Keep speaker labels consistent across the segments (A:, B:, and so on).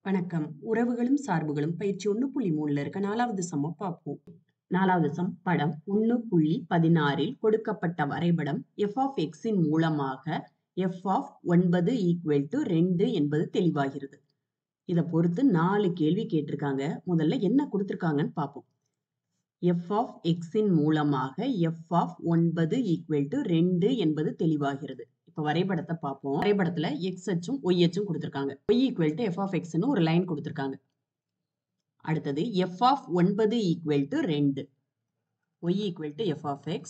A: வணக்கம். உறவுகளும் சார்புகளும் பயிற்சி 1.3ல இருக்க 4வது சம்ம பார்ப்போம். 4வது சம் படம் 1.16ல் கொடுக்கப்பட்ட வரைபடம் f(x)ன் மூலமாக f(9) = 2 என்பது தெளிவாகிறது. இத பொறுத்து 4 கேள்வி கேட்டிருக்காங்க. முதல்ல என்ன குடுத்திருக்காங்கன்னு பார்ப்போம். f(x)ன் மூலமாக f(9) = 2 என்பது தெளிவாகிறது. இப்ப வரைபடத்த பார்ப்போம். வரைபடத்துல x அச்சும், y அச்சும் குடுத்திருக்காங்க. y = f(x)ன்னு ஒரு லைன் குடுத்திருக்காங்க. அடுத்தது f(9) = 2. y = f(x).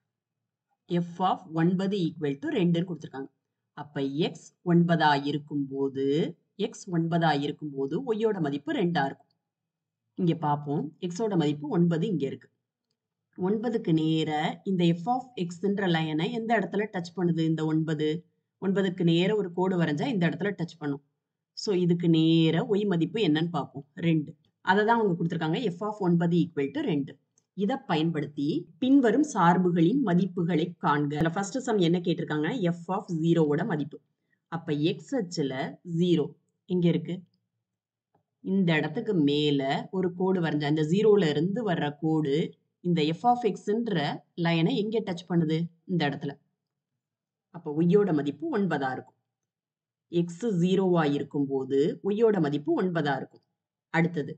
A: f(9) = 2ன்னு குடுத்திருக்காங்க. அப்ப x 9ஆ இருக்கும்போது x 9ஆ இருக்கும்போது y யோட மதிப்பு 2ஆ இருக்கும். இங்க பார்ப்போம். x ஓட மதிப்பு 9 இங்க இருக்கு. 9க்கு நேர இந்த f(x)ன்ற லைன எந்த இடத்துல டச் பண்ணுது இந்த 9? 9க்கு நேர ஒரு கோடு வரைஞ்சா இந்த இடத்துல டச் பண்ணும். சோ இதுக்கு நேர y மதிப்பு என்னன்னு பார்ப்போம். 2. அததான் அவங்க குடுத்திருக்காங்க. f(9) = 2. இத பயன்படுத்தி பின்வரும் சார்புகளின் மதிப்புகளைக் காண்க. இதுல ஃபர்ஸ்ட் சம் என்ன கேட்டிருக்காங்க? f(0) ஓட மதிப்பு. அப்ப x அச்சுல 0 எங்க இருக்கு? இந்த இடத்துக்கு மேல ஒரு கோடு வரைஞ்சா இந்த 0ல இருந்து வர்ற கோடு இந்த f(x)ன்ற லைன எங்க டச் பண்ணுது? இந்த இடத்துல. அப்ப y யோட மதிப்பு 9ஆ இருக்கும். x 0வா இருக்கும்போது y யோட மதிப்பு 9ஆ இருக்கும். அடுத்தது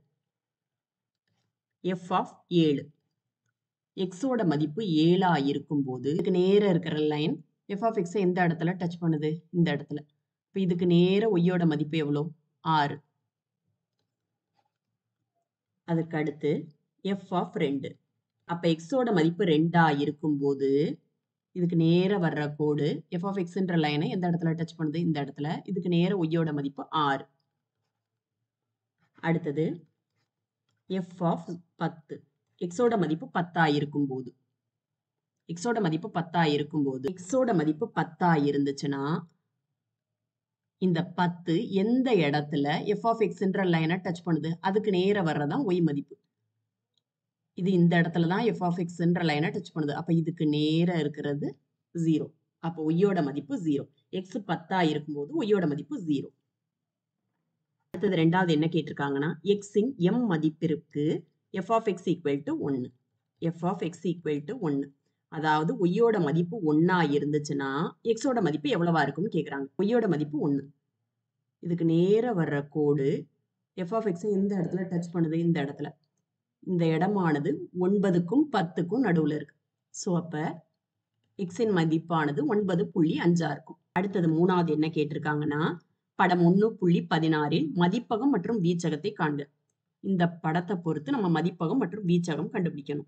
A: f(7) x ஓட மதிப்பு 7ஆ இருக்கும்போது இதுக்கு நேரா இருக்கிற லைன் f(x) எந்த இடத்துல டச் பண்ணுது? இந்த இடத்துல. இப்ப இதுக்கு நேர y யோட மதிப்பு எவ்வளோ? 6. அதுக்கு அடுத்து f(2) அப்ப x ஓட மதிப்பு 2ஆ இருக்கும்போது இதுக்கு நேரா வர்ற கோடு f(x)ன்ற லைன எந்த இடத்துல டச் பண்ணுது? இந்த இடத்துல. இதுக்கு நேர y யோட மதிப்பு 6. அடுத்தது f(10) x ஓட மதிப்பு 10ஆ இருக்கும்போது x ஓட மதிப்பு 10ஆ இருக்கும்போது x ஓட மதிப்பு 10ஆ இருந்துச்சுன்னா இந்த 10 எந்த இடத்துல f(x)ன்ற லைன டச் பண்ணுது? அதுக்கு நேரா வர்றதான் y மதிப்பு. இது இந்த இடத்துல தான் f(x)ன்ற லைன டச் பண்ணுது. அப்ப இதுக்கு நேரா இருக்கிறது 0. அப்ப y யோட மதிப்பு 0. x 10ஆ இருக்கும்போது y யோட மதிப்பு 0. அடுத்தது 2வது என்ன கேட்டிருக்காங்கன்னா, x ன் m மதிப்பிற்கு f(x) = 1. f(x) = 1. அதாவது y யோட மதிப்பு 1ஆ இருந்துச்சுன்னா x ஓட மதிப்பு எவ்வளவா இருக்கும்னு கேக்குறாங்க. y யோட மதிப்பு 1. இதுக்கு நேரா வர்ற கோடு f(x) எந்த இடத்துல டச் பண்ணுது? இந்த இடத்துல. இந்த இடமானது 9க்கும் 10க்கும் நடுவுல இருக்கு. சோ அப்ப x ன் மதிப்பானது 9.5ஆ இருக்கும். அடுத்தது 3வது என்ன கேட்டிருக்காங்கன்னா, படம் 1.16ல் மதிப்பகம் மற்றும் வீச்சகத்தை காண்க. இந்த படத்த பொறுத்து நம்ம மதிப்பகம் மற்றும் வீச்சகம் கண்டுபிடிக்கணும்.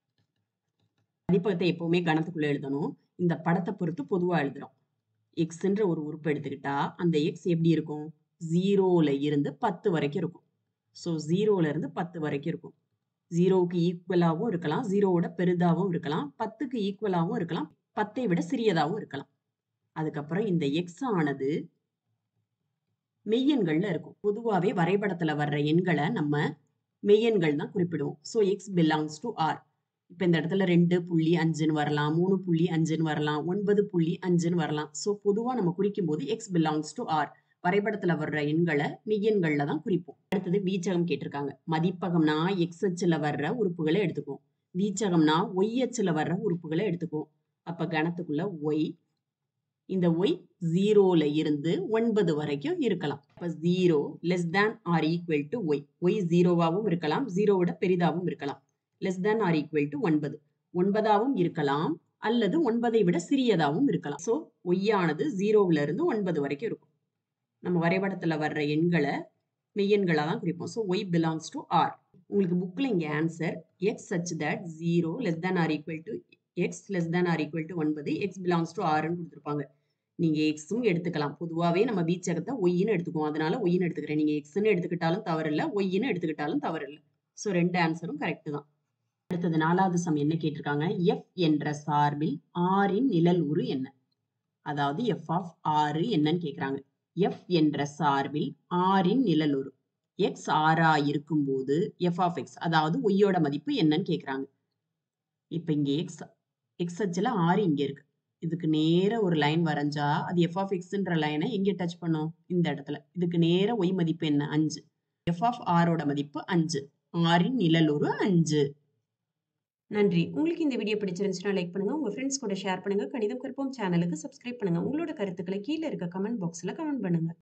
A: மதிப்பகத்தை எப்பவுமே கணத்துக்குள்ள எழுதணும். இந்த படத்த பொறுத்து பொதுவா எழுதுறோம். xன்ற ஒரு உறுப்பு எடுத்துக்கிட்டா அந்த x எப்படி இருக்கும்? 0ல இருந்து 10 வரைக்கும் இருக்கும். சோ 0ல இருந்து 10 வரைக்கும் இருக்கும். 0க்கு ஈக்குவலாவும் இருக்கலாம். 0வோட பெரிதாவும் இருக்கலாம். 10க்கு ஈக்குவலாவும் இருக்கலாம். 10ஐ விட சிறியதாவும் இருக்கலாம். அதுக்கப்புறம் இந்த x ஆனது மெய்யெண்கள்ல இருக்கும். பொதுவாவே வரைபடத்துல வர்ற எண்கள நம்ம மெய்யெண்கள் தான் குறிப்பிடுவோம். So x belongs to R. இப்ப இந்த இடத்துல 2.5ன்னு வரலாம். 3.5ன்னு வரலாம். 9.5ன்னு வரலாம். சோ பொதுவா நம்ம குறிக்கும்போது x belongs to R. வரைபடத்துல வர்ற எண்கள மெய்யெண்கள்ல தான் குறிப்போம். அடுத்தது வீச்சகம் கேட்டிருக்காங்க. மதிப்பகம்னா x அச்சுல வர்ற உறுப்புகள எடுத்துக்குவோம். வீச்சகம்னா y அச்சுல வர்ற உறுப்புகள எடுத்துக்குவோம். அப்ப கணத்துக்குள்ள y இந்த y 0ல இருந்து 9 வரைக்கும் இருக்கலாம். அப்ப 0 less than or equal to y. y 0வாவும் இருக்கலாம். 0 விட பெரிதாவும் இருக்கலாம். less than or equal to 9. 9ஆவும் இருக்கலாம். அல்லது 9ஐ விட சிறியதாவும் இருக்கலாம். சோ y ஆனது 0ல இருந்து 9 வரைக்கும் இருக்கும். நம்ம வரைபடத்துல வர்ற எண்கள மெய்யெண்களா தான் குறிப்போம். So y belongs to R. உங்களுக்கு புக்ல இங்க answer x such that 0 less than or equal to x less than or equal to 9 x belongs to Rன்னு குடுத்திருப்பாங்க. நீங்க xம் எடுத்துக்கலாம். பொதுவாவே நம்ம வீச்சகத்த yன்னு எடுத்துக்குவோம். அதனால yன்னு எடுத்துக்கிறேன். நீங்க xன்னு எடுத்துக்கிட்டாலும் தவறில்ல. yன்னு எடுத்துக்கிட்டாலும் தவறில்ல. சோ 2 ஆன்சரும் கரெக்ட் தான். அடுத்தது 4வது சம் என்ன கேட்டிருக்காங்க? f என்ற சார்பில் R ன் நிழல் உரு என்ன? அதாவது f of R என்னன்னு கேக்குறாங்க. f என்ற சார்பில் R ன் நிழலுரு. x 6ஆ இருக்கும்போது f(x) அதாவது y யோட மதிப்பு என்னன்னு கேக்குறாங்க. இப்ப இங்க x x அச்சுல 6 இங்க இருக்கு. இதுக்கு நேரா ஒரு லைன் வரைஞ்சா, அது எஃப் ஆஃப் எக்ஸ்ன்ற லைன எங்கே டச் பண்ணும்? இந்த இடத்துல. இதுக்கு நேரா ஒய் மதிப்பு என்ன? 5. எஃப் ஆஃப் ஆரோட மதிப்பு 5. ஆரின் நிழலுரு 5. நன்றி. உங்களுக்கு இந்த வீடியோ பிடிச்சிருந்துச்சுன்னா லைக் பண்ணுங்க. உங்க ஃப்ரெண்ட்ஸ் கூட ஷேர் பண்ணுங்க. கணிதம் கற்போம் சேனலுக்கு சப்ஸ்கிரைப் பண்ணுங்க. உங்களோட கருத்துக்கள கீழ இருக்க கமெண்ட் பாக்ஸ்ல கமெண்ட் பண்ணுங்க.